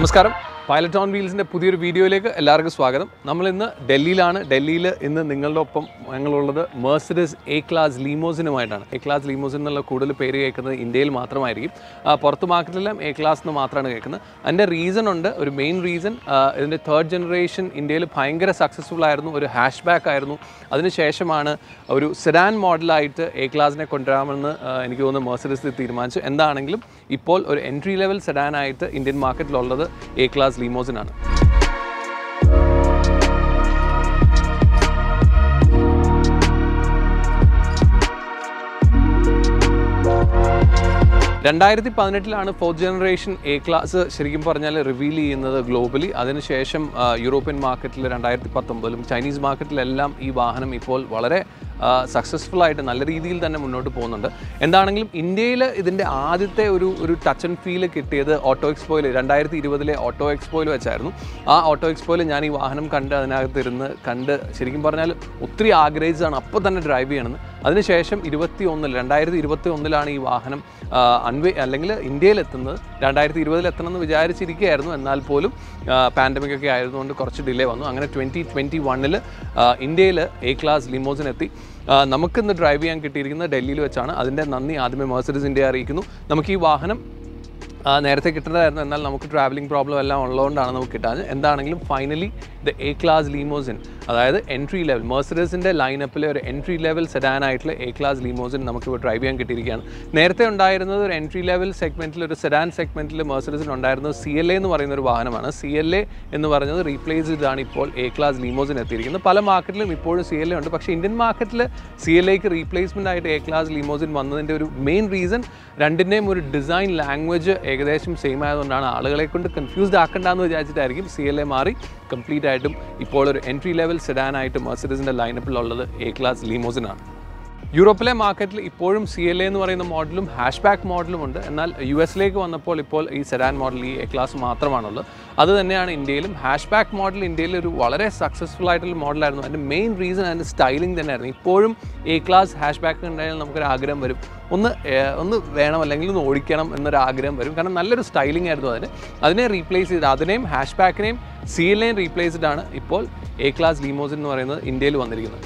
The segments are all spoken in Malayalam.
നമസ്കാരം പൈലറ്റ് ഓൺ വീൽസിൻ്റെ പുതിയൊരു വീഡിയോയിലേക്ക് എല്ലാവർക്കും സ്വാഗതം നമ്മൾ ഇന്ന് ഡൽഹിയിലാണ് ഡൽഹിയിൽ ഇന്ന് നിങ്ങളുടെ ഒപ്പം ഞങ്ങളുള്ളത് മേഴ്സഡസ് എ ക്ലാസ് ലീമോസിനുമായിട്ടാണ് എ ക്ലാസ് ലീമോസിൻ എന്നുള്ള കൂടുതൽ പേര് കേൾക്കുന്നത് ഇന്ത്യയിൽ മാത്രമായിരിക്കും ആ, പുറത്ത് മാർക്കറ്റിലെല്ലാം എ ക്ലാസ് എന്ന് മാത്രമാണ് കേൾക്കുന്നത് അതിൻ്റെ റീസൺ ഉണ്ട് ഒരു മെയിൻ റീസൺ ഇതിൻ്റെ തേർഡ് ജനറേഷൻ ഇന്ത്യയിൽ ഭയങ്കര സക്സസ്ഫുൾ ആയിരുന്നു ഒരു ഹാഷ് ബാക്ക് ആയിരുന്നു അതിനുശേഷമാണ് ഒരു സെഡാൻ മോഡലായിട്ട് എ ക്ലാസിനെ കൊണ്ടുവരാമെന്ന് ആ, എനിക്ക് തോന്നുന്നു മേഴ്സഡസ് തീരുമാനിച്ചു എന്താണെങ്കിലും ഇപ്പോൾ ഒരു എൻട്രി ലെവൽ സെഡാനായിട്ട് ഇന്ത്യൻ മാർക്കറ്റിലുള്ളത് എ ക്ലാസ് ലീമോസിനാണ് രണ്ടായിരത്തി പതിനെട്ടിലാണ് ഫോർത്ത് ജനറേഷൻ എ ക്ലാസ് ശരിക്കും പറഞ്ഞാൽ റിവീൽ ചെയ്യുന്നത് ഗ്ലോബലി അതിനുശേഷം ആ, യൂറോപ്യൻ മാർക്കറ്റിൽ രണ്ടായിരത്തി പത്തൊമ്പതിലും ചൈനീസ് മാർക്കറ്റിലെല്ലാം ഈ വാഹനം ഇപ്പോൾ വളരെ സക്സസ്ഫുൾ ആയിട്ട് നല്ല രീതിയിൽ തന്നെ മുന്നോട്ട് പോകുന്നുണ്ട് എന്താണെങ്കിലും ഇന്ത്യയിൽ ഇതിൻ്റെ ആദ്യത്തെ ഒരു ഒരു ടച്ച് ആൻഡ് ഫീൽ കിട്ടിയത് ഓട്ടോ എക്സ്പോയിൽ രണ്ടായിരത്തി ഇരുപതിലെ ഓട്ടോ എക്സ്പോയിൽ വെച്ചായിരുന്നു ആ ഓട്ടോ എക്സ്പോയിൽ ഞാൻ ഈ വാഹനം കണ്ട് അതിനകത്ത് ഇരുന്ന് കണ്ട് ശരിക്കും പറഞ്ഞാൽ ഒത്തിരി ആഗ്രഹിച്ചതാണ് അപ്പോൾ തന്നെ ഡ്രൈവ് ചെയ്യണമെന്ന് അതിനുശേഷം ഇരുപത്തി ഒന്നിൽ രണ്ടായിരത്തി ഇരുപത്തി ഒന്നിലാണ് ഈ വാഹനം അൺവേ അല്ലെങ്കിൽ ഇന്ത്യയിൽ എത്തുന്നത് രണ്ടായിരത്തി ഇരുപതിൽ എത്തണമെന്ന് വിചാരിച്ചിരിക്കുകയായിരുന്നു എന്നാൽ പോലും പാൻഡമിക് ഒക്കെ ആയതുകൊണ്ട് കുറച്ച് ഡിലേ വന്നു അങ്ങനെ ട്വൻറ്റി ട്വൻറ്റി വണ്ണിൽ ഇന്ത്യയിൽ എ ക്ലാസ് ലിമോസിൻ എത്തി ആ, നമുക്കിന്ന് ഡ്രൈവ് ചെയ്യാൻ കിട്ടിയിരിക്കുന്നത് ഡൽഹിയിൽ വെച്ചാണ് അതിൻ്റെ നന്ദി ആദ്യമേ മേഴ്സഡീസ് ഇന്ത്യ അറിയിക്കുന്നു നമുക്ക് ഈ വാഹനം ആ, നേരത്തെ കിട്ടേണ്ടതായിരുന്നു എന്നാൽ നമുക്ക് ട്രാവലിംഗ് പ്രോബ്ലം എല്ലാം ഉള്ളതുകൊണ്ടാണ് നമുക്ക് കിട്ടാഞ്ഞത് എന്താണെങ്കിലും finally the A class limousine അതായത് എൻട്രി ലെവൽ മേഴ്സഡേസിൻ്റെ ലൈനപ്പിലെ ഒരു എൻട്രി ലെവൽ സെഡാൻ ആയിട്ടുള്ള എ ക്ലാസ് ലീമോസിൻ നമുക്ക് ഇപ്പോൾ ഡ്രൈവ് ചെയ്യാൻ കിട്ടിയിരിക്കുകയാണ് നേരത്തെ ഉണ്ടായിരുന്നത് ഒരു എൻട്രി ലെവൽ സെഗ്മെൻറ്റിൽ ഒരു സെഡാൻ സെഗ്മെൻറ്റിൽ മേഴ്സഡേസിന് ഉണ്ടായിരുന്നത് സി എൽ എ എന്ന് പറയുന്ന ഒരു വാഹനമാണ് സി എൽ എ എന്ന് പറയുന്നത് റീപ്ലേസ് ചെയ്താണ് ഇപ്പോൾ എ ക്ലാസ് ലീമോസിൻ എത്തിയിരിക്കുന്നത് പല മാർക്കറ്റിലും ഇപ്പോഴും സി എൽ എ ഉണ്ട് പക്ഷേ ഇന്ത്യൻ മാർക്കറ്റിൽ സി എൽ എക്ക് റീപ്ലേസ്മെൻ്റ് ആയിട്ട് എ ക്ലാസ് ലീമോസിൻ വന്നതിൻ്റെ ഒരു മെയിൻ റീസൺ രണ്ടിൻ്റെയും ഒരു ഡിസൈൻ ലാംഗ്വേജ് ഏകദേശം സെയിം ആയതുകൊണ്ടാണ് ആളുകളെ കൊണ്ട് കൺഫ്യൂസ്ഡ് ആക്കണ്ടെന്ന് വിചാരിച്ചിട്ടായിരിക്കും സി എൽ എ മാറി കംപ്ലീറ്റ് ആയിട്ടും ഇപ്പോൾ ഒരു എൻട്രി ലെവൽ സെഡാനായിട്ട് മെർസിഡസിൻ്റെ ലൈനപ്പിലുള്ളത് എ ക്ലാസ് ലീമോസിനാണ് യൂറോപ്പിലെ മാർക്കറ്റിൽ ഇപ്പോഴും സി എൽ എ എന്ന് പറയുന്ന മോഡലും ഹാഷ് ബാക്ക് മോഡലും ഉണ്ട് എന്നാൽ യു എസിലേക്ക് വന്നപ്പോൾ ഇപ്പോൾ ഈ സെഡാൻ മോഡൽ ഈ എ ക്ലാസ് മാത്രമാണുള്ളത് അത് തന്നെയാണ് ഇന്ത്യയിലും ഹാഷ് ബാക്ക് മോഡൽ ഇന്ത്യയിൽ ഒരു വളരെ സക്സസ്ഫുൾ ആയിട്ടുള്ള മോഡലായിരുന്നു അതിൻ്റെ മെയിൻ റീസൺ അതിൻ്റെ സ്റ്റൈലിംഗ് തന്നെയായിരുന്നു ഇപ്പോഴും എ ക്ലാസ് ഹാഷ് ബാക്ക് ഉണ്ടായാൽ നമുക്കൊരു ആഗ്രഹം വരും ഒന്ന് ഏർ, ഒന്ന് വേണം അല്ലെങ്കിൽ ഒന്ന് ഓടിക്കണം എന്നൊരു ആഗ്രഹം വരും കാരണം നല്ലൊരു സ്റ്റൈലിംഗ് ആയിരുന്നു അതിന് അതിനെ റീപ്ലേസ് ചെയ്ത് അതിനെയും ഹാഷ് ബാക്കിനെയും സി എല്ലിനെയും റീപ്ലേസ്ഡ് ആണ് ഇപ്പോൾ എ ക്ലാസ് ലീമോസിൻ എന്ന് പറയുന്നത് ഇന്ത്യയിൽ വന്നിരിക്കുന്നത്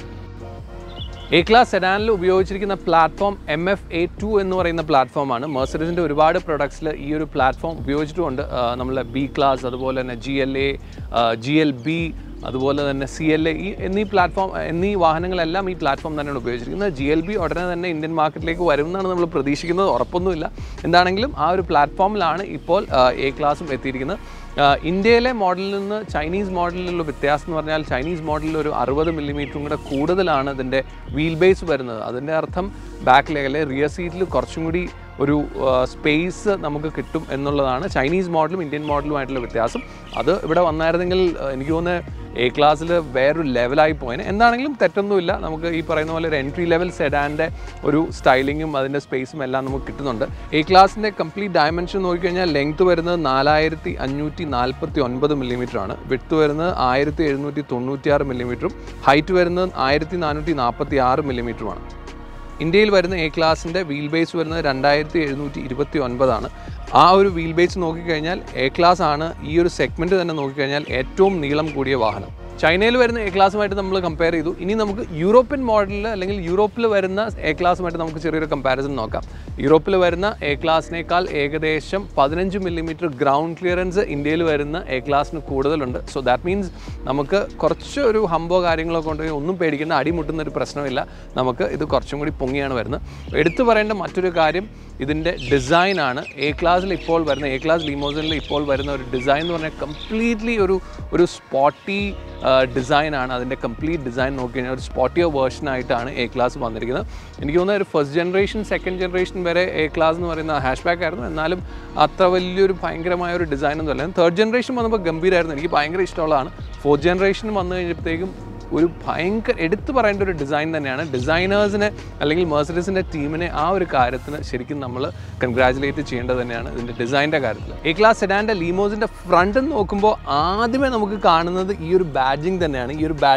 എ ക്ലാസ് സെഡാനിൽ ഉപയോഗിച്ചിരിക്കുന്ന platform M F A two എന്ന് പറയുന്ന പ്ലാറ്റ്ഫോമാണ് മെർസഡീസിൻ്റെ ഒരുപാട് പ്രൊഡക്ട്സിൽ ഈ ഒരു പ്ലാറ്റ്ഫോം ഉപയോഗിച്ചിട്ടുമുണ്ട് ആ, നമ്മളെ ബി ക്ലാസ് അതുപോലെ തന്നെ G L A G L B അതുപോലെ തന്നെ സി എൽ എ ഈ എന്നീ പ്ലാറ്റ്ഫോം എന്നീ വാഹനങ്ങളെല്ലാം ഈ പ്ലാറ്റ്ഫോം തന്നെയാണ് ഉപയോഗിച്ചിരിക്കുന്നത് ജി എൽ ബി ഉടനെ തന്നെ ഇന്ത്യൻ മാർക്കറ്റിലേക്ക് വരുമെന്നാണ് നമ്മൾ പ്രതീക്ഷിക്കുന്നത് ഉറപ്പൊന്നുമില്ല എന്താണെങ്കിലും ആ ഒരു പ്ലാറ്റ്ഫോമിലാണ് ഇപ്പോൾ എ ക്ലാസ്സും എത്തിയിരിക്കുന്നത് ആ, ഇന്ത്യയിലെ മോഡലിൽ നിന്ന് ചൈനീസ് മോഡലിലുള്ള വ്യത്യാസം എന്ന് പറഞ്ഞാൽ ചൈനീസ് മോഡലിൽ ഒരു അറുപത് മില്ലിമീറ്ററും കൂടെ കൂടുതലാണ് ഇതിൻ്റെ വീൽ ബേസ് വരുന്നത് അതിൻ്റെ അർത്ഥം ബാക്കിലേക്ക് അല്ലെ റിയർ സീറ്റിൽ കുറച്ചും കൂടി ഒരു സ്പേസ് നമുക്ക് കിട്ടും എന്നുള്ളതാണ് ചൈനീസ് മോഡലും ഇന്ത്യൻ മോഡലുമായിട്ടുള്ള വ്യത്യാസം അത് ഇവിടെ വന്നായിരുന്നെങ്കിൽ ആ, എനിക്ക് തോന്നുന്നത് എ ക്ലാസ്സിൽ വേറൊരു ലെവലായി പോയേനെ എന്താണെങ്കിലും തെറ്റൊന്നുമില്ല നമുക്ക് ഈ പറയുന്ന പോലെ ഒരു എൻട്രി ലെവൽ സെഡാൻ്റെ ഒരു സ്റ്റൈലിങ്ങും അതിൻ്റെ സ്പേസും എല്ലാം നമുക്ക് കിട്ടുന്നുണ്ട് എ ക്ലാസിൻ്റെ കംപ്ലീറ്റ് ഡയമെൻഷൻ നോക്കിക്കഴിഞ്ഞാൽ ലെങ്ത് വരുന്നത് നാലായിരത്തി അഞ്ഞൂറ്റി നാൽപ്പത്തി ഒൻപത് മില്ലിമീറ്റർ ആണ് വിട്ത് വരുന്നത് ആയിരത്തി എഴുന്നൂറ്റി തൊണ്ണൂറ്റി ആറ് മില്ലിമീറ്ററും ഹൈറ്റ് വരുന്നത് ആയിരത്തി നാനൂറ്റി നാൽപ്പത്തി ആറ് മില്ലിമീറ്ററുമാണ് ഇന്ത്യയിൽ വരുന്ന എ ക്ലാസിൻ്റെ വീൽ ബേസ് വരുന്നത് രണ്ടായിരത്തി എഴുന്നൂറ്റി ഇരുപത്തി ഒൻപതാണ് ആ ഒരു വീൽ ബേസ് നോക്കിക്കഴിഞ്ഞാൽ എ ക്ലാസ് ആണ് ഈ ഒരു സെഗ്മെൻറ്റ് തന്നെ നോക്കിക്കഴിഞ്ഞാൽ ഏറ്റവും നീളം കൂടിയ വാഹനം ചൈനയിൽ വരുന്ന എ ക്ലാസ്സുമായിട്ട് നമ്മൾ കമ്പയർ ചെയ്തു ഇനി നമുക്ക് യൂറോപ്യൻ മോഡലിൽ അല്ലെങ്കിൽ യൂറോപ്പിൽ വരുന്ന എ ക്ലാസ്സുമായിട്ട് നമുക്ക് ചെറിയൊരു കമ്പാരിസൺ നോക്കാം യൂറോപ്പിൽ വരുന്ന എ ക്ലാസ്സിനേക്കാൾ ഏകദേശം പതിനഞ്ച് മില്ലിമീറ്റർ ഗ്രൗണ്ട് ക്ലിയറൻസ് ഇന്ത്യയിൽ വരുന്ന എ ക്ലാസ്സിന് കൂടുതലുണ്ട് സോ ദാറ്റ് മീൻസ് നമുക്ക് കുറച്ച് ഒരു ഹമ്പോ കാര്യങ്ങളോ കൊണ്ടുപോയി ഒന്നും പേടിക്കേണ്ട അടിമുട്ടുന്ന ഒരു പ്രശ്നമില്ല നമുക്ക് ഇത് കുറച്ചും കൂടി പൊങ്ങിയാണ് വരുന്നത് എടുത്തു പറയേണ്ട മറ്റൊരു കാര്യം ഇതിൻ്റെ ഡിസൈനാണ് എ ക്ലാസ്സിൽ ഇപ്പോൾ വരുന്ന എ ക്ലാസ് ലീമോസിനിൽ ഇപ്പോൾ വരുന്ന ഒരു ഡിസൈൻ എന്ന് പറഞ്ഞാൽ കംപ്ലീറ്റ്ലി ഒരു ഒരു സ്പോട്ടി ഡിസൈനാണ് അതിൻ്റെ കംപ്ലീറ്റ് ഡിസൈൻ നോക്കി കഴിഞ്ഞാൽ ഒരു സ്പോട്ടിയോ വേർഷനായിട്ടാണ് എ ക്ലാസ് വന്നിരിക്കുന്നത് എനിക്ക് തോന്നുന്നത് ഒരു ഫസ്റ്റ് ജനറേഷൻ സെക്കൻഡ് ജനറേഷൻ വരെ എ ക്ലാസ് എന്ന് പറയുന്ന ഹാഷ് ബാക്ക് ആയിരുന്നു എന്നാലും അത്ര വലിയൊരു ഭയങ്കരമായ ഒരു ഡിസൈൻ ഒന്നും അല്ല തേർഡ് ജനറേഷൻ വന്നപ്പോൾ ഗംഭീരമായിരുന്നു എനിക്ക് ഭയങ്കര ഇഷ്ടമുള്ളതാണ് ഫോർത്ത് ജനറേഷൻ വന്നു കഴിഞ്ഞപ്പോഴത്തേക്കും ഒരു ഭയങ്കര എടുത്തു പറയേണ്ട ഒരു ഡിസൈൻ തന്നെയാണ് ഡിസൈനേഴ്സിനെ അല്ലെങ്കിൽ മേഴ്സഡീസിൻ്റെ ടീമിനെ ആ ഒരു കാര്യത്തിന് ശരിക്കും നമ്മൾ കൺഗ്രാജുലേറ്റ് ചെയ്യേണ്ടത് തന്നെയാണ് ഇതിൻ്റെ ഡിസൈൻ്റെ കാര്യത്തിൽ എ ക്ലാസ് സെഡാൻ്റെ ലീമോസിൻ്റെ ഫ്രണ്ട് നോക്കുമ്പോൾ ആദ്യമേ നമുക്ക് കാണുന്നത് ഈ ഒരു ബാഡ്ജിങ് തന്നെയാണ് ഈ ഒരു ബാഡ്ജിങ്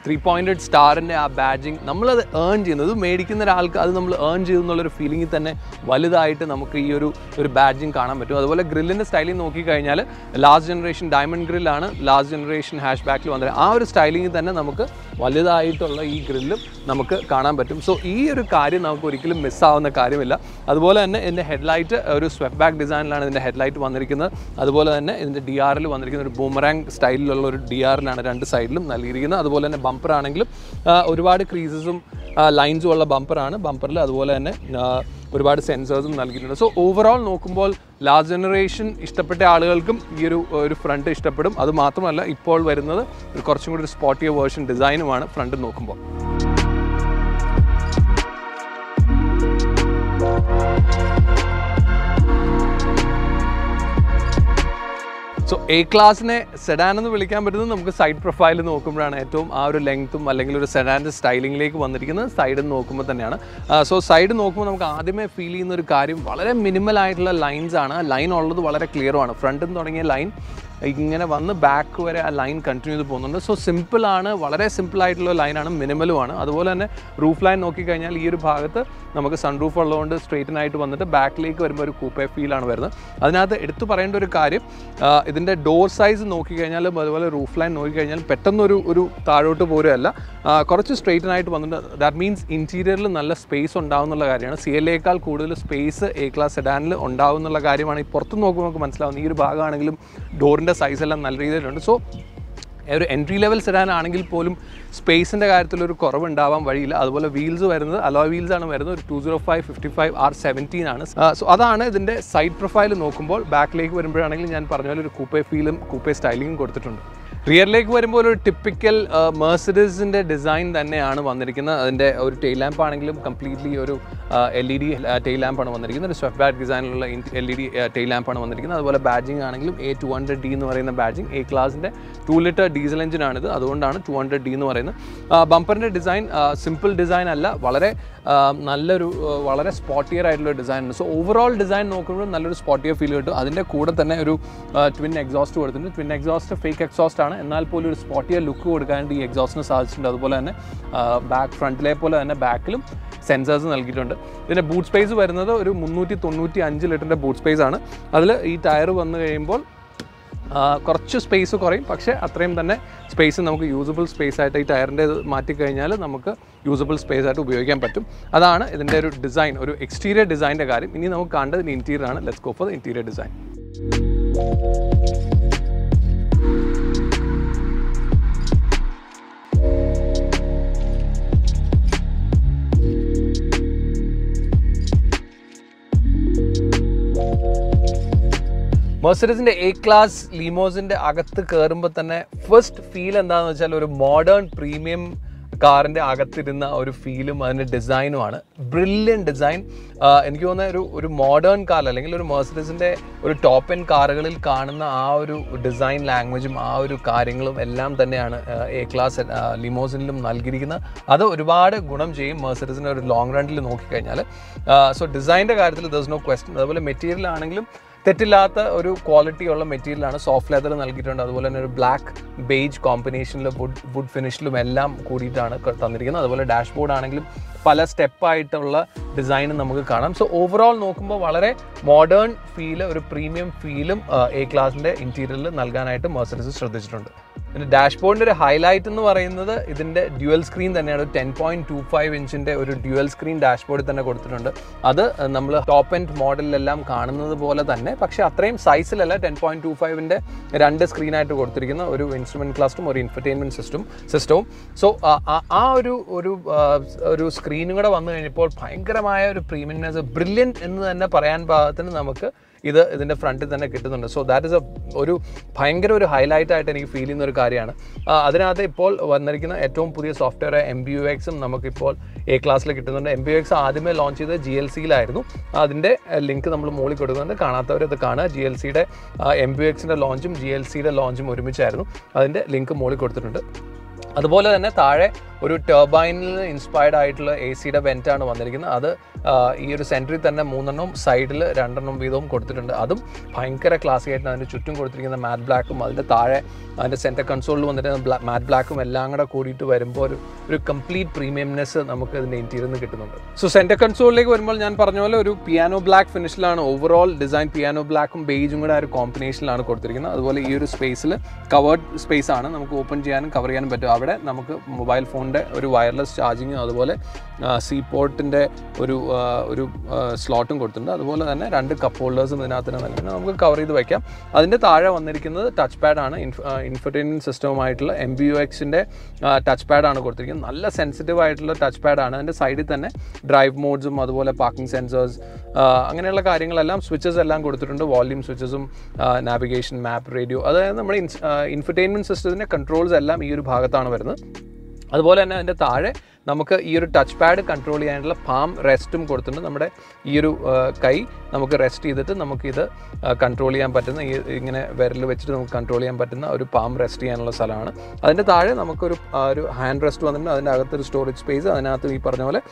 ത്രീ പോയിൻറ്റഡ് സ്റ്റാറിൻ്റെ ആ ബാഡ്ജിങ് നമ്മളത് ഏൺ ചെയ്യുന്നത് ഇത് മേടിക്കുന്ന ഒരാൾക്ക് അത് നമ്മൾ ഏൺ ചെയ്തു എന്നുള്ളൊരു ഫീലിംഗിൽ തന്നെ വലുതായിട്ട് നമുക്ക് ഈ ഒരു ഒരു ബാഡ്ജിങ് കാണാൻ പറ്റും അതുപോലെ ഗ്രില്ലിൻ്റെ സ്റ്റൈലിൽ നോക്കിക്കഴിഞ്ഞാൽ ലാസ്റ്റ് ജനറേഷൻ ഡയമണ്ട് ഗ്രില്ലാണ് ലാസ്റ്റ് ജനറേഷൻ ഹാഷ് ബാക്കിൽ വന്നത് ആ ഒരു സ്റ്റൈലിങ്ങിൽ തന്നെ നമുക്ക് വലുതായിട്ടുള്ള ഈ ഗ്രില്ലും നമുക്ക് കാണാൻ പറ്റും സോ ഈ ഒരു കാര്യം നമുക്ക് ഒരിക്കലും മിസ്സാവുന്ന കാര്യമില്ല അതുപോലെ തന്നെ ഇതിൻ്റെ ഹെഡ്ലൈറ്റ് ഒരു സ്വെപ്പ് ബാക്ക് ഡിസൈനിലാണ് ഇതിൻ്റെ ഹെഡ്ലൈറ്റ് വന്നിരിക്കുന്നത് അതുപോലെ തന്നെ ഇതിൻ്റെ ഡി ആറിൽ വന്നിരിക്കുന്ന ഒരു ബൂമറാങ് സ്റ്റൈലിലുള്ള ഒരു ഡി ആറിലാണ് രണ്ട് സൈഡിലും നൽകിയിരിക്കുന്നത് അതുപോലെ തന്നെ ബമ്പർ ആണെങ്കിലും ആ, ഒരുപാട് ക്രീസസും ലൈൻസും ഉള്ള ബമ്പറാണ് ബമ്പറിൽ അതുപോലെ തന്നെ ആ, ഒരുപാട് സെൻസേഴ്സും നൽകിയിട്ടുണ്ട് സോ ഓവറോൾ നോക്കുമ്പോൾ ലാസ്റ്റ് ജനറേഷൻ ഇഷ്ടപ്പെട്ട ആളുകൾക്കും ഈ ഒരു ഒരു ഫ്രണ്ട് ഇഷ്ടപ്പെടും അത് മാത്രമല്ല ഇപ്പോൾ വരുന്നത് ഒരു കുറച്ചും കൂടി ഒരു സ്പോട്ടിയ വേർഷൻ ഡിസൈനുമാണ് ഫ്രണ്ട് നോക്കുമ്പോൾ സോ എ ക്ലാസ്സിനെ സെഡാൻ എന്ന് വിളിക്കാൻ പറ്റുന്നത് നമുക്ക് സൈഡ് പ്രൊഫൈൽ നോക്കുമ്പോഴാണ് ഏറ്റവും ആ ഒരു ലെങ്ത്തും അല്ലെങ്കിൽ ഒരു സെഡാൻ്റെ സ്റ്റൈലിങ്ങിലേക്ക് വന്നിരിക്കുന്നത് സൈഡ് നോക്കുമ്പോൾ തന്നെയാണ് സോ സൈഡ് നോക്കുമ്പോൾ നമുക്ക് ആദ്യമേ ഫീൽ ചെയ്യുന്ന ഒരു കാര്യം വളരെ മിനിമൽ ആയിട്ടുള്ള ലൈൻസ് ആണ് ലൈൻ ഉള്ളത് വളരെ ക്ലിയറുമാണ് ഫ്രണ്ടിൽ നിന്ന് തുടങ്ങിയ ലൈൻ ഇങ്ങനെ വന്ന് ബാക്ക് വരെ ആ ലൈൻ കണ്ടിന്യൂ ചെയ്ത് പോകുന്നുണ്ട് സോ സിമ്പിൾ ആണ് വളരെ സിമ്പിൾ ആയിട്ടുള്ള ലൈനാണ് മിനിമലുമാണ് അതുപോലെ തന്നെ റൂഫ് ലൈൻ നോക്കിക്കഴിഞ്ഞാൽ ഈ ഒരു ഭാഗത്ത് നമുക്ക് സൺ റൂഫ് ഉള്ളതുകൊണ്ട് സ്ട്രെയിറ്റൻ ആയിട്ട് വന്നിട്ട് ബാക്കിലേക്ക് വരുമ്പോൾ ഒരു കൂപ്പേ ഫീലാണ് വരുന്നത് അതിനകത്ത് എടുത്തു പറയേണ്ട ഒരു കാര്യം ആ, ഇതിൻ്റെ ഡോർ സൈസ് നോക്കിക്കഴിഞ്ഞാലും അതുപോലെ റൂഫ് ലൈൻ നോക്കിക്കഴിഞ്ഞാലും പെട്ടെന്നൊരു ഒരു താഴോട്ട് പോരുകയല്ല ആ, കുറച്ച് സ്ട്രെയിറ്റൻ ആയിട്ട് വന്നിട്ട് ദാറ്റ് മീൻസ് ഇൻറ്റീരിയറിൽ നല്ല സ്പേസ് ഉണ്ടാവും എന്നുള്ള കാര്യമാണ് സി എൽ എക്കാൾ കൂടുതൽ സ്പേസ് എ ക്ലാസ് സെഡാനിൽ ഉണ്ടാവും എന്നുള്ള കാര്യമാണ് ഈ പുറത്ത് നോക്കുമ്പോൾ നമുക്ക് മനസ്സിലാവുന്നത് ഈ ഒരു ഭാഗമാണെങ്കിലും ഡോറിൻ്റെ സൈസ് എല്ലാം നല്ല രീതിയിലുണ്ട് സോ ഒരു എൻട്രി ലെവൽ സെഡാൻ ആണെങ്കിൽ പോലും സ്പേസിൻ്റെ കാര്യത്തിൽ ഒരു കുറവുണ്ടാവാൻ വഴിയില്ല അതുപോലെ വീൽസ് വരുന്നത് അലോയ് വീൽസ് ആണ് വരുന്നത് ഒരു two zero five fifty five R seventeen ആണ് സോ അതാണ് ഇതിൻ്റെ സൈഡ് പ്രൊഫൈൽ നോക്കുമ്പോൾ ബാക്കിലേക്ക് വരുമ്പോഴാണെങ്കിൽ ഞാൻ പറഞ്ഞ പോലെ ഒരു കൂപ്പേ ഫീലും കൂപ്പേ സ്റ്റൈലിങ്ങും കൊടുത്തിട്ടുണ്ട് റിയറിലേക്ക് വരുമ്പോൾ ഒരു ടിപ്പിക്കൽ മേഴ്സിഡീസിൻ്റെ ഡിസൈൻ തന്നെയാണ് വന്നിരിക്കുന്നത് അതിൻ്റെ ഒരു ടെയിൽ ലാമ്പ് ആണെങ്കിലും കംപ്ലീറ്റ്ലി ഒരു എൽ ഇ ഡി ടെയിൽ ലാമ്പാണ് വന്നിരിക്കുന്നത് ഒരു സ്വെഫ് ബാറ്റ് ഡിസൈനിലുള്ള എൽ ഇ ഡി ടെയിൽ ലാമ്പാണ് വന്നിരിക്കുന്നത് അതുപോലെ ബാഡ്ജിങ് ആണെങ്കിലും എ ടു ഹൺഡ്രഡ് ഡി എന്ന് പറയുന്ന ബാഡ്ജിങ് എ ക്ലാസിൻ്റെ ടു ലിറ്റർ ഡീസൽ എഞ്ചിനാണിത് അതുകൊണ്ടാണ് ടു ഹൺഡ്രഡ് ഡി എന്ന് പറയുന്നത് ബമ്പറിൻ്റെ ഡിസൈൻ സിമ്പിൾ ഡിസൈൻ അല്ല വളരെ ആ, നല്ലൊരു ആ, വളരെ സ്പോട്ടിയർ ആയിട്ടുള്ള ഡിസൈൻ ഉണ്ട് സോ ഓവറോൾ ഡിസൈൻ നോക്കുമ്പോൾ നല്ലൊരു സ്പോട്ടിയർ ഫീൽ കിട്ടും അതിൻ്റെ കൂടെ തന്നെ ഒരു ട്വിൻ എക്സോസ്റ്റ് കൊടുത്തിട്ടുണ്ട് ട്വിൻ എക്സോസ്റ്റ് ഫേക്ക് എക്സോസ്റ്റ് ആണ് എന്നാൽ പോലും ഒരു സ്പോട്ടിയർ ലുക്ക് കൊടുക്കാനായിട്ട് ഈ എക്സോസ്റ്റിന് സാധിച്ചിട്ടുണ്ട് അതുപോലെ തന്നെ ബാക്ക് ഫ്രണ്ടിലെ പോലെ തന്നെ ബാക്കിലും സെൻസേഴ്സ് നൽകിയിട്ടുണ്ട് ഇതിൻ്റെ ബൂട്ട് സ്പേസ് വരുന്നത് ഒരു മുന്നൂറ്റി തൊണ്ണൂറ്റി അഞ്ച് ലിറ്ററിൻ്റെ ബൂട്ട് സ്പേസ് ആണ് അതിൽ ഈ ടയർ വന്നു കഴിയുമ്പോൾ ആ, കുറച്ച് സ്പേസ് കുറയും പക്ഷേ അത്രയും തന്നെ സ്പേസ് നമുക്ക് യൂസബിൾ സ്പേസ് ആയിട്ട് ഈ ടയറിൻ്റെ ഇത് മാറ്റിക്കഴിഞ്ഞാൽ നമുക്ക് യൂസബിൾ സ്പേസ് ആയിട്ട് ഉപയോഗിക്കാൻ പറ്റും അതാണ് ഇതിൻ്റെ ഒരു ഡിസൈൻ ഒരു എക്സ്റ്റീരിയർ ഡിസൈൻ്റെ കാര്യം ഇനി നമുക്ക് കാണേണ്ടത് ഇൻറ്റീരിയർ ആണ് let's go for the interior design മെർസഡസിന്റെ എ ക്ലാസ് ലീമോസിന്റെ അകത്ത് കയറുമ്പോൾ തന്നെ ഫസ്റ്റ് ഫീൽ എന്താണെന്ന് വെച്ചാൽ ഒരു മോഡേൺ പ്രീമിയം കാറിന്റെ അകത്തിരുന്ന ഒരു ഫീലും അതിന്റെ ഡിസൈനുമാണ് ബ്രില്യൻ ഡിസൈൻ എനിക്ക് തോന്നുന്ന ഒരു ഒരു മോഡേൺ കാർ അല്ലെങ്കിൽ ഒരു മെർസഡസിന്റെ ഒരു ടോപ്പ് എൻ കാറുകളിൽ കാണുന്ന ആ ഒരു ഡിസൈൻ ലാംഗ്വേജും ആ ഒരു കാര്യങ്ങളും എല്ലാം തന്നെയാണ് എ ക്ലാസ് ലിമോസിനിലും നൽകിയിരിക്കുന്നത് അത് ഒരുപാട് ഗുണം ചെയ്യും മെർസഡസിന്റെ ഒരു ലോങ് റണ്ണിൽ നോക്കിക്കഴിഞ്ഞാൽ സോ ഡിസൈൻ്റെ കാര്യത്തിൽ ദസ് നോ ക്വസ്റ്റ്യൻ അതുപോലെ മെറ്റീരിയൽ ആണെങ്കിലും തെറ്റില്ലാത്ത ഒരു ക്വാളിറ്റി ഉള്ള മെറ്റീരിയലാണ് സോഫ്റ്റ് ലെതർ നൽകിയിട്ടുണ്ട് അതുപോലെ തന്നെ ഒരു ബ്ലാക്ക് ബേജ് കോമ്പിനേഷനിൽ വുഡ് വുഡ് ഫിനിഷിലും എല്ലാം കൂടിയിട്ടാണ് ക- തന്നിരിക്കുന്നത് അതുപോലെ ഡാഷ്ബോർഡ് ആണെങ്കിലും പല സ്റ്റെപ്പായിട്ടുള്ള ഡിസൈനും നമുക്ക് കാണാം സോ ഓവറോൾ നോക്കുമ്പോൾ വളരെ മോഡേൺ ഫീല് ഒരു പ്രീമിയം ഫീലും എ ക്ലാസിൻ്റെ ഇൻറ്റീരിയറിൽ നൽകാനായിട്ട് മെർസഡസ് ശ്രദ്ധിച്ചിട്ടുണ്ട് പിന്നെ ഡാഷ്ബോർഡിൻ്റെ ഒരു ഹൈലൈറ്റ് എന്ന് പറയുന്നത് ഇതിൻ്റെ ഡ്യുവൽ സ്ക്രീൻ തന്നെയാണ് ടെൻ പോയിന്റ് ടു ഫൈവ് ഇഞ്ചിൻ്റെ ഒരു ഡ്യുവൽ സ്ക്രീൻ ഡാഷ്ബോർഡിൽ തന്നെ കൊടുത്തിട്ടുണ്ട് അത് നമ്മൾ ടോപ്പ് എൻഡ് മോഡലിലെല്ലാം കാണുന്നത് പോലെ തന്നെ പക്ഷേ അത്രയും സൈസിലല്ല ടെൻ പോയിന്റ് ടു ഫൈവിൻ്റെ രണ്ട് സ്ക്രീനായിട്ട് കൊടുത്തിരിക്കുന്ന ഒരു ഇൻസ്ട്രുമെൻറ്റ് ക്ലാസ്റ്റും ഒരു ഇൻഫർടൈൻമെൻറ്റ് സിസ്റ്റം സിസ്റ്റവും സോ ആ ഒരു ഒരു ആ, ഒരു സ്ക്രീനും കൂടെ വന്നു കഴിഞ്ഞപ്പോൾ ഭയങ്കരമായ ഒരു പ്രീമിയംനെസ് ബ്രില്യൻറ്റ് എന്ന് തന്നെ പറയാൻ പാകത്തിന് നമുക്ക് ഇത് ഇതിൻ്റെ ഫ്രണ്ടിൽ തന്നെ കിട്ടുന്നുണ്ട് സോ ദാറ്റ് ഇസ് എ ഒരു ഭയങ്കര ഒരു ഹൈലൈറ്റ് ആയിട്ട് എനിക്ക് ഫീൽ ചെയ്യുന്ന ഒരു കാര്യമാണ് ആ, അതിനകത്ത് ഇപ്പോൾ വന്നിരിക്കുന്ന ഏറ്റവും പുതിയ സോഫ്റ്റ്വെയർ എം ബി യു എക്സും നമുക്കിപ്പോൾ എ ക്ലാസ്സിൽ കിട്ടുന്നുണ്ട് എം ബി യു എക്സ് ആദ്യമേ ലോഞ്ച് ചെയ്തത് ജി എൽ സിയിലായിരുന്നു അതിൻ്റെ ലിങ്ക് നമ്മൾ മുകളിൽ കൊടുക്കുന്നുണ്ട് കാണാത്തവർ ഇത് കാണുക ജി എൽ സിയുടെ എം ബി യു എക്സിൻ്റെ ലോഞ്ചും ജി എൽ സിയുടെ ലോഞ്ചും ഒരുമിച്ചായിരുന്നു അതിൻ്റെ ലിങ്ക് മുകളിൽ കൊടുത്തിട്ടുണ്ട് അതുപോലെ തന്നെ താഴെ ഒരു ടർബൈനിൽ നിന്ന് ഇൻസ്പയർഡ് ആയിട്ടുള്ള എ സിയുടെ വെൻറ്റാണ് വന്നിരിക്കുന്നത് അത് ആ, ഈ ഒരു സെൻറ്ററിൽ തന്നെ മൂന്നെണ്ണം സൈഡിൽ രണ്ടെണ്ണം വീതവും കൊടുത്തിട്ടുണ്ട് അതും ഭയങ്കര ക്ലാസി ആയിട്ട് അതിൻ്റെ ചുറ്റും കൊടുത്തിരിക്കുന്ന മാറ്റ് ബ്ലാക്കും അതിൻ്റെ താഴെ അതിൻ്റെ സെൻറ്റർ കൺസോളിൽ വന്നിട്ട് മാറ്റ് ബ്ലാക്കും എല്ലാം കൂടെ കൂടിയിട്ട് വരുമ്പോൾ ഒരു ഒരു കംപ്ലീറ്റ് പ്രീമിയംനെസ് നമുക്ക് ഇതിൻ്റെ ഇൻറ്റീരിയറിൽ നിന്ന് കിട്ടുന്നുണ്ട് സോ സെൻറ്റർ കൺസോളിലേക്ക് വരുമ്പോൾ ഞാൻ പറഞ്ഞ പോലെ ഒരു പിയാനോ ബ്ലാക്ക് ഫിനിഷിലാണ് ഓവറോൾ ഡിസൈൻ പിയാനോ ബ്ലാക്കും ബേജും കൂടെ ആ ഒരു കോമ്പിനേഷനിലാണ് കൊടുത്തിരിക്കുന്നത് അതുപോലെ ഈ ഒരു സ്പേസിൽ കവേർഡ് സ്പേസ് ആണ് നമുക്ക് ഓപ്പൺ ചെയ്യാനും കവർ ചെയ്യാനും പറ്റും അവിടെ നമുക്ക് മൊബൈൽ ഫോണിൻ്റെ ഒരു വയർലെസ് ചാർജിങ്ങും അതുപോലെ സി പോർട്ടിൻ്റെ ഒരു ആ, ഒരു സ്ലോട്ടും കൊടുത്തിട്ടുണ്ട് അതുപോലെ തന്നെ രണ്ട് കപ്പ് ഹോൾഡേഴ്സും ഇതിനകത്ത് തന്നെ നൽകുന്നത് നമുക്ക് കവർ ചെയ്ത് വയ്ക്കാം അതിൻ്റെ താഴെ വന്നിരിക്കുന്നത് ടച്ച് പാഡാണ് ഇൻഫർടൈൻമെൻറ്റ് സിസ്റ്റവുമായിട്ടുള്ള എം ബി യു എക്സിൻ്റെ ടച്ച് പാഡാണ് കൊടുത്തിരിക്കുന്നത് നല്ല സെൻസിറ്റീവ് ആയിട്ടുള്ള ടച്ച് പാഡാണ് അതിൻ്റെ സൈഡിൽ തന്നെ ഡ്രൈവ് മോഡ്സും അതുപോലെ പാർക്കിംഗ് സെൻസേഴ്സ് അങ്ങനെയുള്ള കാര്യങ്ങളെല്ലാം സ്വിച്ചസ് എല്ലാം കൊടുത്തിട്ടുണ്ട് വോള്യൂം സ്വിച്ചസും നാവിഗേഷൻ മാപ്പ് റേഡിയോ അതായത് നമ്മുടെ ഇൻഫർടൈൻമെൻറ്റ് സിസ്റ്റത്തിൻ്റെ കൺട്രോൾസ് എല്ലാം ഈ ഒരു ഭാഗത്താണ് വരുന്നത് അതുപോലെ തന്നെ അതിൻ്റെ താഴെ നമുക്ക് ഈ ഒരു ടച്ച് പാഡ് കൺട്രോൾ ചെയ്യാനുള്ള പാം റെസ്റ്റും കൊടുത്തിട്ടുണ്ട് നമ്മുടെ ഈ ഒരു ആ, കൈ നമുക്ക് റെസ്റ്റ് ചെയ്തിട്ട് നമുക്കിത് കൺട്രോൾ ചെയ്യാൻ പറ്റുന്ന ഈ ഇങ്ങനെ വിരൽ വെച്ചിട്ട് നമുക്ക് കൺട്രോൾ ചെയ്യാൻ പറ്റുന്ന ഒരു പാം റെസ്റ്റ് ചെയ്യാനുള്ള സ്ഥലമാണ് അതിൻ്റെ താഴെ നമുക്കൊരു ആ, ഒരു ഹാൻഡ് റെസ്റ്റ് വന്നിട്ടുണ്ട് അതിൻ്റെ അകത്തൊരു സ്റ്റോറേജ് സ്പേസ് അതിനകത്ത് ഈ പറഞ്ഞ പോലെ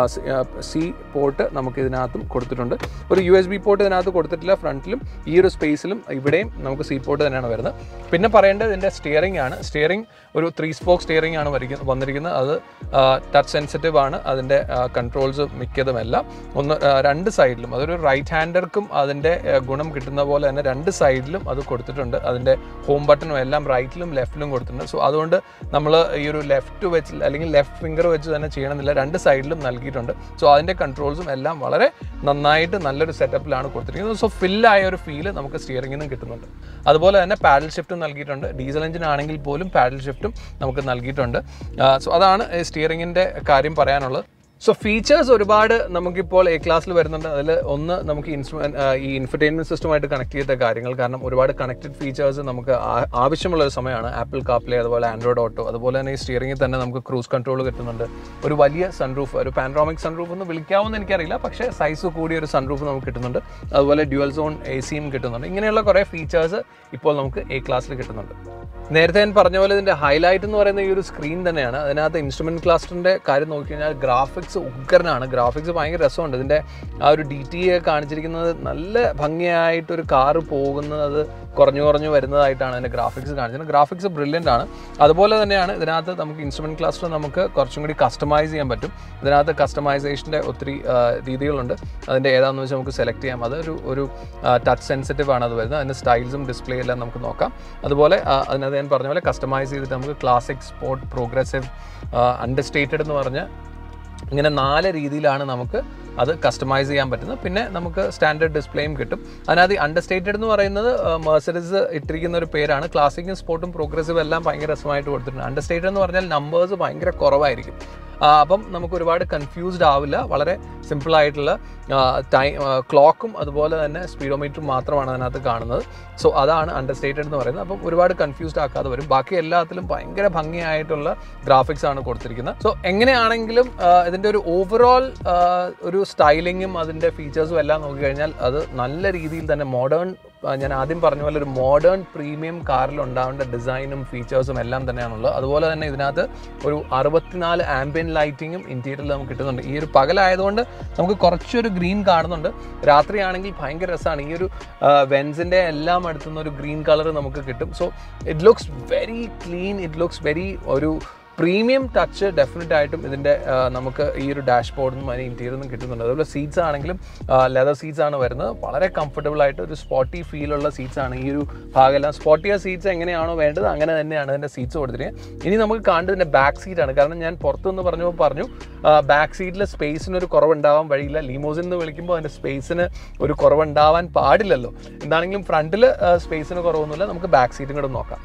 സി പോർട്ട് നമുക്ക് ഇതിനകത്തും കൊടുത്തിട്ടുണ്ട് ഒരു യു എസ് ബി പോർട്ട് ഇതിനകത്ത് കൊടുത്തിട്ടില്ല ഫ്രണ്ടിലും ഈ ഒരു സ്പേസിലും ഇവിടെയും നമുക്ക് സി പോർട്ട് തന്നെയാണ് വരുന്നത് പിന്നെ പറയേണ്ടത് ഇതിൻ്റെ സ്റ്റിയറിംഗ് ആണ് സ്റ്റിയറിംഗ് ഒരു ത്രീ സ്പോക്ക് സ്റ്റിയറിംഗ് ആണ് വരിക- വന്നിരിക്കുന്നത് അത് ടച്ച് സെൻസിറ്റീവ് ആണ് അതിൻ്റെ കൺട്രോൾസ് മിക്കതുമെല്ലാം ഒന്ന് ആ, രണ്ട് സൈഡിലും അതൊരു റൈറ്റ് ഹാൻഡർക്കും അതിൻ്റെ ആ, ഗുണം കിട്ടുന്ന പോലെ തന്നെ രണ്ട് സൈഡിലും അത് കൊടുത്തിട്ടുണ്ട് അതിൻ്റെ ഹോം ബട്ടണും എല്ലാം റൈറ്റിലും ലെഫ്റ്റിലും കൊടുത്തിട്ടുണ്ട് സോ അതുകൊണ്ട് നമ്മൾ ഈ ഒരു ലെഫ്റ്റ് വെച്ച് അല്ലെങ്കിൽ ലെഫ്റ്റ് ഫിംഗർ വെച്ച് തന്നെ ചെയ്യണമെന്നില്ല രണ്ട് സൈഡിലും നൽകിയിട്ടുണ്ട് സോ അതിൻ്റെ കൺട്രോൾസും എല്ലാം വളരെ നന്നായിട്ട് നല്ലൊരു സെറ്റപ്പിലാണ് കൊടുത്തിരിക്കുന്നത് സോ ഫില്ലായ ഒരു ഫീല് നമുക്ക് സ്റ്റിയറിംഗിൽ നിന്നും കിട്ടുന്നുണ്ട് അതുപോലെ തന്നെ പാഡൽ ഷിഫ്റ്റും നൽകിയിട്ടുണ്ട് ഡീസൽ എഞ്ചിൻ ആണെങ്കിൽ പോലും പാഡൽ ഷിഫ്റ്റും നമുക്ക് നൽകിയിട്ടുണ്ട് സോ അതാണ് സ്റ്റിയറിംഗിൻ്റെ കാര്യം പറയാനുള്ളത് സോ ഫീച്ചേഴ്സ് ഒരുപാട് നമുക്കിപ്പോൾ എ ക്ലാസ്സിൽ വരുന്നുണ്ട് അതിൽ ഒന്ന് നമുക്ക് ഇൻസ്ട്രുമെന്റ് ഈ ഇൻഫർടൈൻമെന്റ് സിസ്റ്റമായിട്ട് കണക്ട് ചെയ്ത കാര്യങ്ങൾ കാരണം ഒരുപാട് കണക്റ്റഡ് ഫീച്ചേഴ്സ് നമുക്ക് ആ- ആവശ്യമുള്ള ഒരു സമയമാണ് ആപ്പിൾ കാപ്ലേ അതുപോലെ ആൻഡ്രോയിഡ് ഓട്ടോ അതുപോലെ തന്നെ ഈ സ്റ്റിയറിംഗിൽ തന്നെ നമുക്ക് ക്രൂസ് കൺട്രോൾ കിട്ടുന്നുണ്ട് ഒരു വലിയ സൺറൂഫ് ഒരു പാൻഡ്രോമിക് സൺറൂഫ് എന്ന് വിളിക്കാവുന്ന എനിക്കറിയില്ല പക്ഷേ സൈസ് കൂടിയ ഒരു സൺറൂഫ് നമുക്ക് കിട്ടുന്നുണ്ട് അതുപോലെ ഡ്യുവൽ സോൺ എ സിയും കിട്ടുന്നുണ്ട് ഇങ്ങനെയുള്ള കുറേ ഫീച്ചേഴ്സ് ഇപ്പോൾ നമുക്ക് എ ക്ലാസ്സിൽ കിട്ടുന്നുണ്ട് നേരത്തെ ഞാൻ പറഞ്ഞ പോലെ ഇതിന്റെ ഹൈലൈറ്റ് എന്ന് പറയുന്ന ഈ ഒരു സ്ക്രീൻ തന്നെയാണ് അതിനകത്ത് ഇൻസ്ട്രുമെന്റ് ക്ലസ്റ്ററിന്റെ കാര്യം നോക്കി കഴിഞ്ഞാൽ ഗ്രാഫിക്സ് ഉഗ്രനാണ് ഗ്രാഫിക്സ് ഭയങ്കര രസമുണ്ട് ഇതിന്റെ ആ ഒരു ഡി ടി എ കാണിച്ചിരിക്കുന്നത് നല്ല ഭംഗിയായിട്ട് ഒരു കാറ് പോകുന്നത് അത് കുറഞ്ഞു കുറഞ്ഞു വരുന്നതായിട്ടാണ് അതിന്റെ ഗ്രാഫിക്സ് കാണിച്ചിരുന്നത് ഗ്രാഫിക്സ് ബ്രില്യൻ്റ് ആണ് അതുപോലെ തന്നെയാണ് ഇതിനകത്ത് നമുക്ക് ഇൻസ്ട്രുമെന്റ് ക്ലസ്റ്റർ നമുക്ക് കുറച്ചും കൂടി കസ്റ്റമൈസ് ചെയ്യാൻ പറ്റും ഇതിനകത്ത് കസ്റ്റമൈസേഷൻ്റെ ഒത്തിരി ആ, രീതികളുണ്ട് അതിൻ്റെ ഏതാണെന്ന് വെച്ചാൽ നമുക്ക് സെലക്ട് ചെയ്യാം അതൊരു ഒരു ടച്ച് സെൻസിറ്റീവ് ആണ് അത് വരുന്നത് അതിൻ്റെ സ്റ്റൈൽസും ഡിസ്പ്ലേ എല്ലാം നമുക്ക് നോക്കാം അതുപോലെ ആ, അതിനകത്ത് ഞാൻ പറഞ്ഞ പോലെ കസ്റ്റമൈസ് ചെയ്തിട്ട് നമുക്ക് ക്ലാസിക് സ്പോർട്ട് പ്രോഗ്രസീവ് അണ്ടർസ്റ്റേറ്റഡ് എന്ന് പറഞ്ഞ ഇങ്ങനെ നാല് രീതിയിലാണ് നമുക്ക് അത് കസ്റ്റമൈസ് ചെയ്യാൻ പറ്റുന്നത് പിന്നെ നമുക്ക് സ്റ്റാൻഡേർഡ് ഡിസ്പ്ലേയും കിട്ടും അതിനകത്ത് അണ്ടർസ്റ്റേറ്റഡ് എന്ന് പറയുന്നത് മെർസഡീസ് ഇട്ടിരിക്കുന്ന ഒരു പേരാണ് ക്ലാസിക്കും സ്പോർട്ടും പ്രോഗ്രസീവ് എല്ലാം ഭയങ്കര രസമായിട്ട് കൊടുത്തിട്ടുണ്ട് അണ്ടർസ്റ്റേറ്റഡ് എന്ന് പറഞ്ഞാൽ നമ്പേഴ്സ് ഭയങ്കര കുറവായിരിക്കും ആ, അപ്പം നമുക്ക് ഒരുപാട് കൺഫ്യൂസ്ഡ് ആവില്ല വളരെ സിമ്പിൾ ആയിട്ടുള്ള ടൈം ക്ലോക്കും അതുപോലെ തന്നെ സ്പീഡോമീറ്ററും മാത്രമാണ് അതിനകത്ത് കാണുന്നത് സോ അതാണ് അണ്ടർസ്റ്റേറ്റഡ് എന്ന് പറയുന്നത് അപ്പം ഒരുപാട് കൺഫ്യൂസ്ഡ് ആക്കാതെ വരും ബാക്കി എല്ലാത്തിലും ഭയങ്കര ഭംഗിയായിട്ടുള്ള ഗ്രാഫിക്സ് ആണ് കൊടുത്തിരിക്കുന്നത് സോ എങ്ങനെയാണെങ്കിലും ആ, ഇതിൻ്റെ ഒരു ഓവറോൾ ഒരു സ്റ്റൈലിങ്ങും അതിൻ്റെ ഫീച്ചേഴ്സും എല്ലാം നോക്കിക്കഴിഞ്ഞാൽ അത് നല്ല രീതിയിൽ തന്നെ മോഡേൺ ഞാൻ ആദ്യം പറഞ്ഞ പോലെ ഒരു മോഡേൺ പ്രീമിയം കാറിൽ ഉണ്ടാവേണ്ട ഡിസൈനും ഫീച്ചേഴ്സും എല്ലാം തന്നെയാണുള്ളത് അതുപോലെ തന്നെ ഇതിനകത്ത് ഒരു അറുപത്തിനാല് ആംബിയൻ ലൈറ്റിങ്ങും ഇന്റീരിയറിൽ നമുക്ക് കിട്ടുന്നുണ്ട് ഈ ഒരു പകലായതുകൊണ്ട് നമുക്ക് കുറച്ചൊരു ഗ്രീൻ കാണുന്നുണ്ട് രാത്രിയാണെങ്കിൽ ഭയങ്കര രസമാണ് ഈ ഒരു വെൻസിൻ്റെ എല്ലാം അടുത്തുനിന്ന് ഒരു ഗ്രീൻ കളർ നമുക്ക് കിട്ടും so it looks very clean it looks very ഒരു പ്രീമിയം ടച്ച് ഡെഫിനറ്റ് ആയിട്ടും ഇതിൻ്റെ ആ, നമുക്ക് ഈ ഒരു ഡാഷ് ബോർഡിനും അതിന് ഇന്റീരിയർ നിന്നും കിട്ടുന്നുണ്ട് അതുപോലെ സീറ്റ്സ് ആണെങ്കിലും ലെതർ സീറ്റ്സ് ആണ് വരുന്നത് വളരെ കംഫർട്ടബിൾ ആയിട്ട് ഒരു സ്പോട്ടി ഫീലുള്ള സീറ്റ്സ് ആണ് ഈ ഒരു ഭാഗമെല്ലാം സ്പോട്ടിയ സീറ്റ്സ് എങ്ങനെയാണോ വേണ്ടത് അങ്ങനെ തന്നെയാണ് ഇതിൻ്റെ സീറ്റ്സ് കൊടുത്തിരിക്കുന്നത് ഇനി നമുക്ക് കാണേണ്ടത് ഇതിൻ്റെ ബാക്ക് സീറ്റ് ആണ് കാരണം ഞാൻ പുറത്തുനിന്ന് പറഞ്ഞപ്പോൾ പറഞ്ഞു ബാക്ക് സീറ്റിൽ സ്പേസിന് ഒരു കുറവുണ്ടാവാൻ വഴിയില്ല ലീമോസിൻ എന്ന് വിളിക്കുമ്പോൾ അതിൻ്റെ സ്പേസിന് ഒരു കുറവുണ്ടാവാൻ പാടില്ലല്ലോ എന്താണെങ്കിലും ഫ്രണ്ടിൽ സ്പേസിന് കുറവൊന്നുമില്ല നമുക്ക് ബാക്ക് സീറ്റും കൂടെ നോക്കാം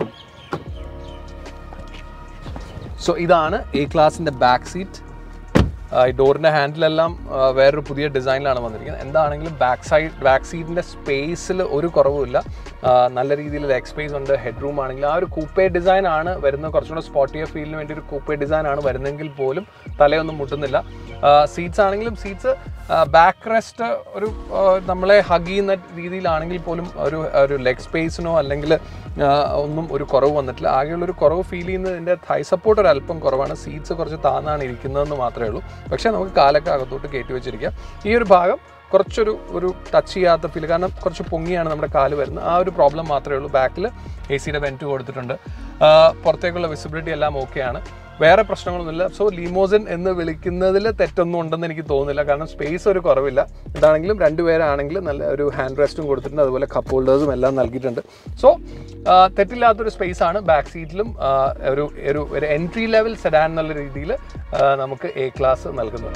സോ ഇതാണ് എ ക്ലാസിൻ്റെ ബാക്ക് സീറ്റ് ഈ ഡോറിൻ്റെ ഹാൻഡിലെല്ലാം ആ, വേറൊരു പുതിയ ഡിസൈനിലാണ് വന്നിരിക്കുന്നത് എന്താണെങ്കിലും ബാക്ക് സൈഡ് ബാക്ക് സീറ്റിൻ്റെ സ്പേസിൽ ഒരു കുറവുമില്ല ആ, നല്ല രീതിയിൽ ലെഗ് സ്പേസ് ഉണ്ട് ഹെഡ് റൂം ആണെങ്കിൽ ആ ഒരു കൂപ്പേ ഡിസൈൻ ആണ് വരുന്നത് കുറച്ചുകൂടെ സ്പോട്ടിയ ഫീലിന് വേണ്ടി ഒരു കൂപ്പേ ഡിസൈൻ ആണ് വരുന്നതെങ്കിൽ പോലും തലയൊന്നും മുട്ടുന്നില്ല സീറ്റ്സ് ആണെങ്കിലും സീറ്റ്സ് ബാക്ക് റെസ്റ്റ് ഒരു ആ, നമ്മളെ ഹഗ് ചെയ്യുന്ന രീതിയിലാണെങ്കിൽ പോലും ഒരു ഒരു ലെഗ് സ്പേസിനോ അല്ലെങ്കിൽ ആ, ഒന്നും ഒരു കുറവ് വന്നിട്ടില്ല ആകെയുള്ള ഒരു കുറവ് ഫീൽ ചെയ്യുന്നത് ഇതിൻ്റെ തൈ സപ്പോർട്ട് ഒരു അല്പം കുറവാണ് സീറ്റ്സ് കുറച്ച് താന്നാണ് ഇരിക്കുന്നതെന്ന് മാത്രമേ ഉള്ളൂ പക്ഷേ നമുക്ക് കാലൊക്കെ അകത്തോട്ട് കയറ്റി വെച്ചിരിക്കാം ഈ ഒരു ഭാഗം കുറച്ചൊരു ഒരു ടച്ച് ചെയ്യാത്ത ഫീൽ കാരണം കുറച്ച് പൊങ്ങിയാണ് നമ്മുടെ കാല് വരുന്നത് ആ ഒരു പ്രോബ്ലം മാത്രമേ ഉള്ളൂ ബാക്കിൽ എ സിയുടെ വെൻറ്റ് കൊടുത്തിട്ടുണ്ട് ആ, പുറത്തേക്കുള്ള വിസിബിലിറ്റി എല്ലാം ഓക്കെയാണ് വേറെ പ്രശ്നങ്ങളൊന്നുമില്ല സോ ലീമോസിൻ എന്ന് വിളിക്കുന്നതിൽ തെറ്റൊന്നും ഉണ്ടെന്ന് എനിക്ക് തോന്നുന്നില്ല കാരണം സ്പേസ് ഒരു കുറവില്ല എന്താണെങ്കിലും രണ്ടുപേരാണെങ്കിൽ നല്ല ഒരു ഹാൻഡ് റെസ്റ്റും കൊടുത്തിട്ടുണ്ട് അതുപോലെ കപ്പ് ഹോൾഡേഴ്സും എല്ലാം നൽകിയിട്ടുണ്ട് സോ തെറ്റില്ലാത്തൊരു സ്പേസ് ആണ് ബാക്ക് സീറ്റിലും ഒരു ഒരു ഒരു എൻട്രി ലെവൽ സെഡാൻ എന്നുള്ള രീതിയിൽ നമുക്ക് എ ക്ലാസ് നൽകുന്നത്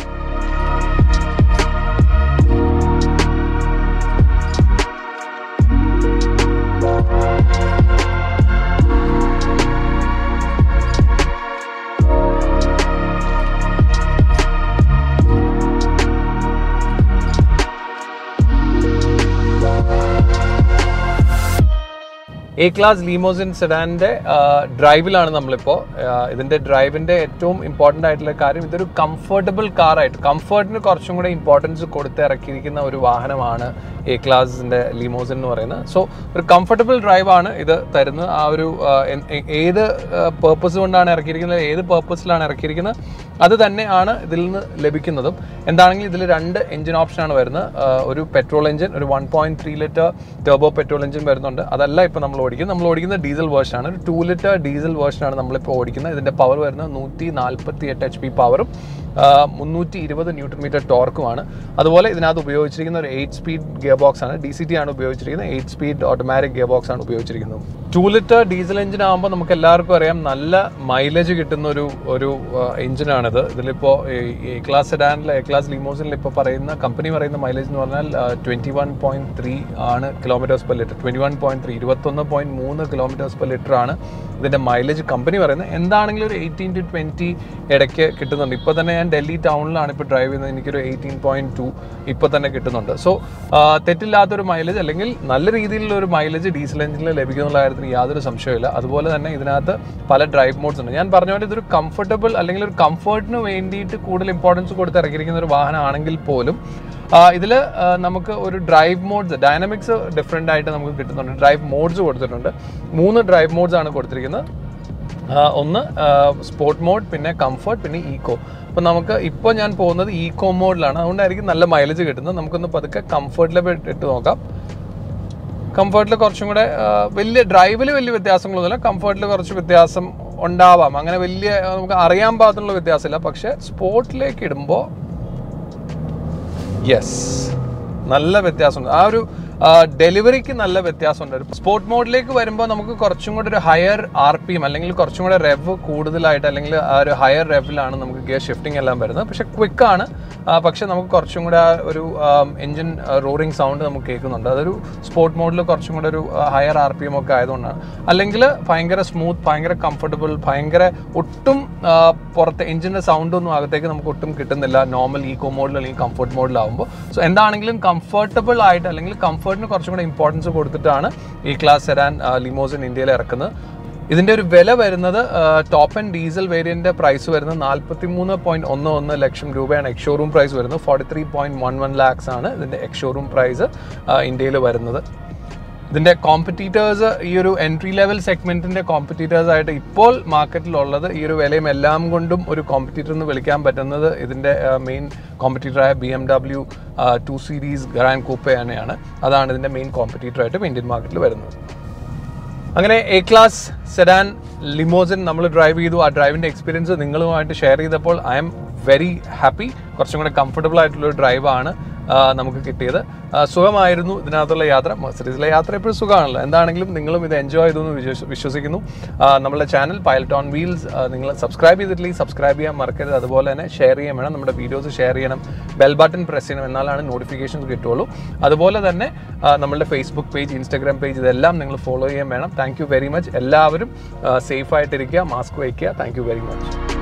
എ ക്ലാസ് ലീമോസിൻ സെഡാൻ്റെ ഡ്രൈവിലാണ് നമ്മളിപ്പോൾ ഇതിൻ്റെ ഡ്രൈവിൻ്റെ ഏറ്റവും ഇമ്പോർട്ടൻ്റ് ആയിട്ടുള്ള കാര്യം ഇതൊരു കംഫർട്ടബിൾ കാറായിട്ട് കംഫർട്ടിന് കുറച്ചും കൂടെ ഇമ്പോർട്ടൻസ് കൊടുത്ത് ഇറക്കിയിരിക്കുന്ന ഒരു വാഹനമാണ് എ ക്ലാസിൻ്റെ ലീമോസിൻ എന്ന് പറയുന്നത് സോ ഒരു കംഫർട്ടബിൾ ഡ്രൈവാണ് ഇത് തരുന്നത് ആ ഒരു ആ, എൻ- എ- ഏത് പേർപ്പസ് കൊണ്ടാണ് ഇറക്കിയിരിക്കുന്നത് ഏത് പേർപ്പസിലാണ് ഇറക്കിയിരിക്കുന്നത് അത് തന്നെയാണ് ഇതിൽ നിന്ന് ലഭിക്കുന്നതും എന്താണെങ്കിലും ഇതിൽ രണ്ട് എഞ്ചിൻ ഓപ്ഷനാണ് വരുന്നത് ആ, ഒരു പെട്രോൾ എഞ്ചിൻ ഒരു one point three litre turbo petrol engine വരുന്നുണ്ട് അതല്ല ഇപ്പോൾ നമ്മൾ ഓടിക്കുന്നത് നമ്മൾ ഓടിക്കുന്നത് ഡീസൽ വേർഷനാണ് ഒരു ടു ലിറ്റർ ഡീസൽ വേർഷനാണ് നമ്മളിപ്പോൾ ഓടിക്കുന്നത് ഇതിൻ്റെ പവർ വരുന്നത് നൂറ്റി നാൽപ്പത്തി എട്ട് എച്ച് പി പവറും മുന്നൂറ്റി ഇരുപത് ന്യൂട്രൺ മീറ്റർ ടോർക്കുമാണ് അതുപോലെ ഇതിനകത്ത് ഉപയോഗിച്ചിരിക്കുന്ന ഒരു എയ്റ്റ് സ്പീഡ് ഗിയർ ബോക്സ് ആണ് ഡി സി ടി ആണ് ഉപയോഗിച്ചിരിക്കുന്നത് eight speed automatic gear box ആണ് ഉപയോഗിച്ചിരിക്കുന്നത് ടു ലിറ്റർ ഡീസൽ എഞ്ചിൻ ആകുമ്പോൾ നമുക്ക് എല്ലാവർക്കും അറിയാം നല്ല മൈലേജ് കിട്ടുന്ന ഒരു ഒരു എഞ്ചിനാണിത് ഇതിലിപ്പോൾ എ ക്ലാസ് സെഡാനിൽ എ ക്ലാസ് ലിമോസിനിൽ ഇപ്പോൾ പറയുന്ന കമ്പനി പറയുന്ന മൈലേജ് എന്ന് പറഞ്ഞാൽ ട്വൻറ്റി വൺ പോയിന്റ് ത്രീ ആണ് kilometres per litre twenty one point three ഇരുപത്തൊന്ന് പോയിന്റ് മൂന്ന് കിലോമീറ്റേഴ്സ് പെർ ലിറ്റർ ആണ് ഇതിൻ്റെ മൈലേജ് കമ്പനി പറയുന്നത് എന്താണെങ്കിലും ഒരു എയ്റ്റീൻ ടു ട്വൻറ്റി ഇടയ്ക്ക് കിട്ടുന്നുണ്ട് ഇപ്പോൾ തന്നെ ഞാൻ ഡൽഹി ടൗണിലാണ് ഇപ്പോൾ ഡ്രൈവ് ചെയ്യുന്നത് എനിക്കൊരു എയ്റ്റീൻ പോയിന്റ് ടു ഇപ്പോൾ തന്നെ കിട്ടുന്നുണ്ട് സോ തെറ്റില്ലാത്തൊരു മൈലേജ് അല്ലെങ്കിൽ നല്ല രീതിയിലുള്ള ഒരു മൈലേജ് ഡീസൽ എഞ്ചിനിൽ ലഭിക്കുന്നുള്ള കാര്യത്തിൽ യാതൊരു സംശയമില്ല അതുപോലെ തന്നെ ഇതിനകത്ത് പല ഡ്രൈവ് മോഡ്സ് ഉണ്ട് ഞാൻ പറഞ്ഞ പോലെ ഇതൊരു കംഫർട്ടബിൾ അല്ലെങ്കിൽ ഒരു കംഫർട്ടിന് വേണ്ടിയിട്ട് കൂടുതൽ ഇമ്പോർട്ടൻസ് കൊടുത്ത് ഇറക്കിയിരിക്കുന്ന ഒരു വാഹനമാണെങ്കിൽ പോലും ഇതിൽ നമുക്ക് ഒരു ഡ്രൈവ് മോഡ്സ് ഡൈനാമിക്സ് ഡിഫറെൻ്റ് ആയിട്ട് നമുക്ക് കിട്ടുന്നുണ്ട് ഡ്രൈവ് മോഡ്സ് കൊടുത്തിട്ടുണ്ട് മൂന്ന് ഡ്രൈവ് മോഡ്സ് ആണ് കൊടുത്തിരിക്കുന്നത് ആ, ഒന്ന് സ്പോർട്ട് മോഡ് പിന്നെ കംഫർട്ട് പിന്നെ ഈക്കോ അപ്പോൾ നമുക്ക് ഇപ്പോൾ ഞാൻ പോകുന്നത് ഈക്കോ മോഡിലാണ് അതുകൊണ്ടായിരിക്കും നല്ല മൈലേജ് കിട്ടുന്നത് നമുക്കൊന്ന് പതുക്കെ കംഫർട്ടിൽ ഇട്ട് നോക്കാം കംഫർട്ടിൽ കുറച്ചും കൂടെ ആ, വലിയ ഡ്രൈവിൽ വലിയ വ്യത്യാസങ്ങളൊന്നുമില്ല കംഫർട്ടിൽ കുറച്ച് വ്യത്യാസം ഉണ്ടാവാം അങ്ങനെ വലിയ ആ, നമുക്ക് അറിയാൻ പാകത്തിനുള്ള വ്യത്യാസമില്ല പക്ഷേ സ്പോർട്ടിലേക്ക് ഇടുമ്പോൾ യെസ് നല്ല വ്യത്യാസമുണ്ട് ആ ഒരു ഡെലിവറിക്ക് നല്ല വ്യത്യാസമുണ്ട് സ്പോർട്ട് മോഡിലേക്ക് വരുമ്പോൾ നമുക്ക് കുറച്ചും കൂടെ ഒരു ഹയർ ആർ പി എം അല്ലെങ്കിൽ കുറച്ചും കൂടെ റെവ് കൂടുതലായിട്ട് അല്ലെങ്കിൽ ആ ഒരു ഹയർ റെവിലാണ് നമുക്ക് ഗിയർ ഷിഫ്റ്റിംഗ് എല്ലാം വരുന്നത് പക്ഷെ ക്വിക്കാണ് പക്ഷെ നമുക്ക് കുറച്ചും കൂടെ ആ ഒരു എഞ്ചിൻ റോറിംഗ് സൗണ്ട് നമുക്ക് കേൾക്കുന്നുണ്ട് അതൊരു സ്പോർട്ട് മോഡിൽ കുറച്ചും കൂടെ ഒരു ഹയർ ആർ പി എം ഒക്കെ ആയതുകൊണ്ടാണ് അല്ലെങ്കിൽ ഭയങ്കര സ്മൂത്ത് ഭയങ്കര കംഫർട്ടബിൾ ഭയങ്കര ഒട്ടും ആ, പുറത്തെ എഞ്ചിൻ്റെ സൗണ്ടൊന്നും അകത്തേക്ക് നമുക്ക് ഒട്ടും കിട്ടുന്നില്ല നോർമൽ ഈക്കോ മോഡിൽ അല്ലെങ്കിൽ കംഫർട്ട് മോഡിലാവുമ്പോൾ സോ എന്താണെങ്കിലും കംഫർട്ടബിൾ ആയിട്ട് അല്ലെങ്കിൽ കംഫർട്ടിന് കുറച്ചും കൂടെ ഇമ്പോർട്ടൻസ് കൊടുത്തിട്ടാണ് ഈ ക്ലാസ് സെരാൻ ലിമോസിൻ ഇന്ത്യയിൽ ഇറക്കുന്നത് ഇതിന്റെ ഒരു വില വരുന്നത് top and diesel variant price വരുന്നത് നാൽപ്പത്തി മൂന്ന് പോയിന്റ് ഒന്ന് ഒന്ന് ലക്ഷം രൂപയാണ് എക്സ് ഷോറൂം പ്രൈസ് വരുന്നത് forty three point one one lakhs ആണ് ഇതിന്റെ എക്സ് ഷോറൂം പ്രൈസ് ഇന്ത്യയിൽ വരുന്നത് ഇതിന്റെ കോമ്പറ്റീറ്റേഴ്സ് ഈ ഒരു എൻട്രി ലെവൽ സെഗ്മെന്റിന്റെ കോമ്പറ്റീറ്റേഴ്സ് ആയിട്ട് ഇപ്പോൾ മാർക്കറ്റിലുള്ളത് ഈ ഒരു വിലയും എല്ലാം കൊണ്ടും ഒരു കോമ്പറ്റീറ്റർ എന്ന് വിളിക്കാൻ പറ്റുന്നത് ഇതിന്റെ മെയിൻ കോമ്പറ്റീറ്ററായ B M W two series grand coupe തന്നെയാണ് അതാണ് ഇതിന്റെ മെയിൻ കോമ്പറ്റീറ്റർ ആയിട്ട് ഇന്ത്യൻ മാർക്കറ്റിൽ വരുന്നത് അങ്ങനെ എ ക്ലാസ് സെഡാൻ ലിമോസിൻ നമ്മൾ ഡ്രൈവ് ചെയ്തു ആ ഡ്രൈവിൻ്റെ എക്സ്പീരിയൻസ് നിങ്ങളുമായിട്ട് ഷെയർ ചെയ്തപ്പോൾ ഐ എം വെരി ഹാപ്പി കുറച്ചും കൂടെ കംഫർട്ടബിൾ ആയിട്ടുള്ള ഒരു ഡ്രൈവാണ് നമുക്ക് കിട്ടിയത് ആ, സുഖമായിരുന്നു ഇതിനകത്തുള്ള യാത്ര മെർസിഡീസിലെ യാത്ര എപ്പോഴും സുഖമാണല്ലോ എന്താണെങ്കിലും നിങ്ങളും ഇത് എൻജോയ് ചെയ്തു എന്ന് വിശ്വ- വിശ്വസിക്കുന്നു ആ, നമ്മളുടെ ചാനൽ പൈലറ്റ് ഓൺ വീൽസ് നിങ്ങൾ സബ്സ്ക്രൈബ് ചെയ്തിട്ടില്ലെങ്കിൽ സബ്സ്ക്രൈബ് ചെയ്യാൻ മറക്കരുത് അതുപോലെ തന്നെ ഷെയർ ചെയ്യാൻ വേണം നമ്മുടെ വീഡിയോസ് ഷെയർ ചെയ്യണം ബെൽ ബട്ടൺ പ്രസ് ചെയ്യണം എന്നാലാണ് നോട്ടിഫിക്കേഷൻസ് കിട്ടുള്ളൂ അതുപോലെ തന്നെ ആ, നമ്മളുടെ ഫേസ്ബുക്ക് പേജ് ഇൻസ്റ്റാഗ്രാം പേജ് ഇതെല്ലാം നിങ്ങൾ ഫോളോ ചെയ്യാൻ വേണം താങ്ക് യു വെരി മച്ച് എല്ലാവരും സേഫ് ആയിട്ടിരിക്കുക മാസ്ക് വയ്ക്കുക താങ്ക് യു വെരി മച്ച്